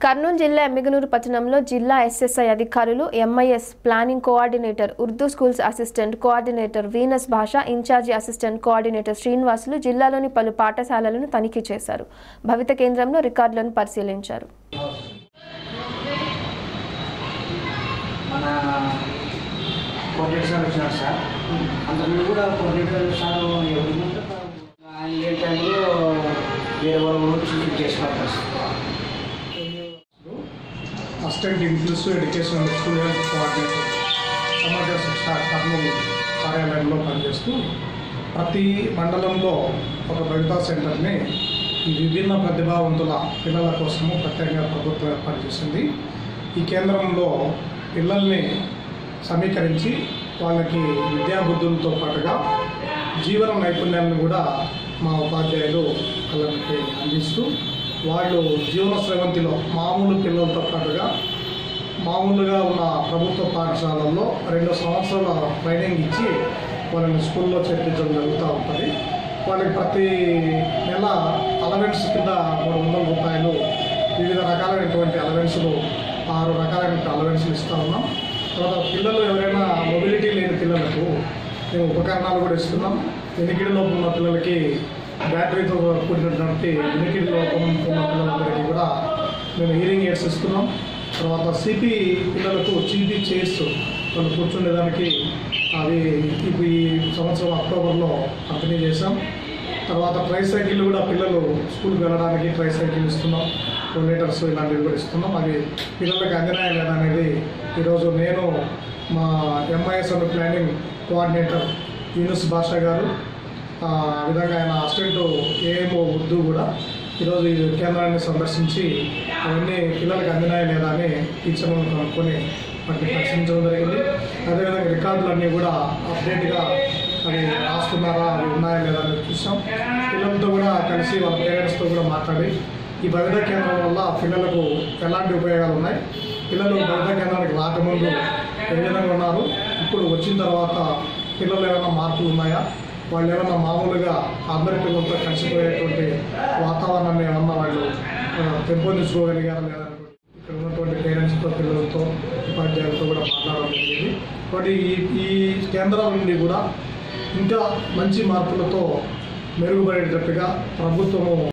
కర్నూలు జిల్లా ఎమ్మిగనూరు పట్టణంలో జిల్లా ఎస్ఎస్ఐ అధికారులు MIS planning coordinator Urdu schools assistant coordinator వీనస్ భాష ఇన్ఛార్జి అసిస్టెంట్ కోఆర్డినేటర్ శ్రీనివాసులు జిల్లాలోని పలు పాఠశాలలను తనిఖీ చేశారు భవిత కేంద్రంలో రికార్డులను పరిశీలించారు మన కోఆర్డినేటర్ సార్ వచ్చినారు సార్ అంతకుముందు కూడా కోఆర్డినేటర్ సార్ ఎవరు ఆయన లేని టైంలో వేరే వాళ్ళు వచ్చి చేసి పడతారు sir assistant inclusive education student coordinator Samagra Shiksha Kurnool కార్యాలయంలో పనిచేస్తూ ప్రతి మండలంలో ఒక భవితా సెంటర్ని ఈ విభిన్న ప్రతిభావంతుల పిల్లల కోసము ప్రత్యేకంగా ప్రభుత్వం ఏర్పాటు చేసింది ఈ కేంద్రంలో పిల్లల్ని సమీకరించి వాళ్ళకి విద్యాబుద్ధులతో పాటుగా జీవన నైపుణ్యాలను కూడా మా ఉపాధ్యాయులు వాళ్ళకి అందిస్తూ వాళ్ళు జీవన స్రవంతిలో మామూలు పిల్లలతో పాటుగా మామూలుగా ఉన్న ప్రభుత్వ పాఠశాలల్లో రెండు సంవత్సరాల ట్రైనింగ్ ఇచ్చి వాళ్ళని స్కూల్లో చేర్పించడం జరుగుతూ ఉంటుంది వాళ్ళకి ప్రతి నెల అలవెన్స్ కింద మూడు వందల రూపాయలు వివిధ రకాలైనటువంటి అలవెన్సులు ఆరు రకాలైన అలవెన్సులు ఇస్తూ ఉన్నాం తర్వాత పిల్లలు ఎవరైనా మొబిలిటీ లేని పిల్లలకు మేము ఉపకరణాలు కూడా ఇస్తున్నాం వెనికిడి లోపం ఉన్న పిల్లలకి బ్యాటరీతో కూడినటువంటి వెనికిడి లోపం ఉన్న పిల్లలందరికీ కూడా మేము హీరింగ్ ఎయిడ్స్ ఇస్తున్నాం తర్వాత సిపి పిల్లలకు చీపీ చైర్స్ వాళ్ళు కూర్చుండేదానికి అవి ఇప్పుడు ఈ సంవత్సరం అక్టోబర్లో పంపిణీ చేశాం తర్వాత ట్రై సైకిల్ కూడా పిల్లలు స్కూల్కి వెళ్ళడానికి ట్రై సైకిల్ ఇస్తున్నాం లీటర్స్ ఇలాంటివి కూడా ఇస్తున్నాం అవి పిల్లలకు అందినాయా లేదా అనేది ఈరోజు నేను మా MIS and planning coordinator Yunus Basha garu ఆ విధంగా ఆయన అసిస్టెంట్ ఏఎంఓ ఉర్దూ కూడా ఈరోజు ఈ కేంద్రాన్ని సందర్శించి అవన్నీ పిల్లలకు అందినాయా లేదా అని టీచర్లను కనుక్కొని వాటిని పరిశీలించడం జరిగింది అదేవిధంగా రికార్డులన్నీ కూడా అప్డేట్గా అవి రాస్తున్నారా అవి ఉన్నాయా లేదా అని చూసాం పిల్లలతో కూడా కలిసి వాళ్ళ పేరెంట్స్తో కూడా మాట్లాడి ఈ భవిత కేంద్రం వల్ల పిల్లలకు ఎలాంటి ఉపయోగాలు ఉన్నాయి పిల్లలు భవిత కేంద్రానికి రాకముందు ఏ విధంగా ఉన్నారు ఇప్పుడు వచ్చిన తర్వాత పిల్లలు ఏమైనా మార్పులు ఉన్నాయా వాళ్ళు ఏమైనా మామూలుగా అందరి పిల్లలతో కలిసిపోయేటువంటి వాతావరణాన్ని ఏమన్నా వాళ్ళు ఆ, పెంపొందించుకోగలిగారా లేదా అనేటువంటి ఇక్కడ ఉన్నటువంటి పేరెంట్స్తో పిల్లలతో ఉపాధ్యాయులతో కూడా మాట్లాడడం జరిగింది కాబట్టి ఈ ఈ కేంద్రాల నుండి కూడా ఇంకా మంచి మార్పులతో మెరుగుపడేటట్టుగా ప్రభుత్వము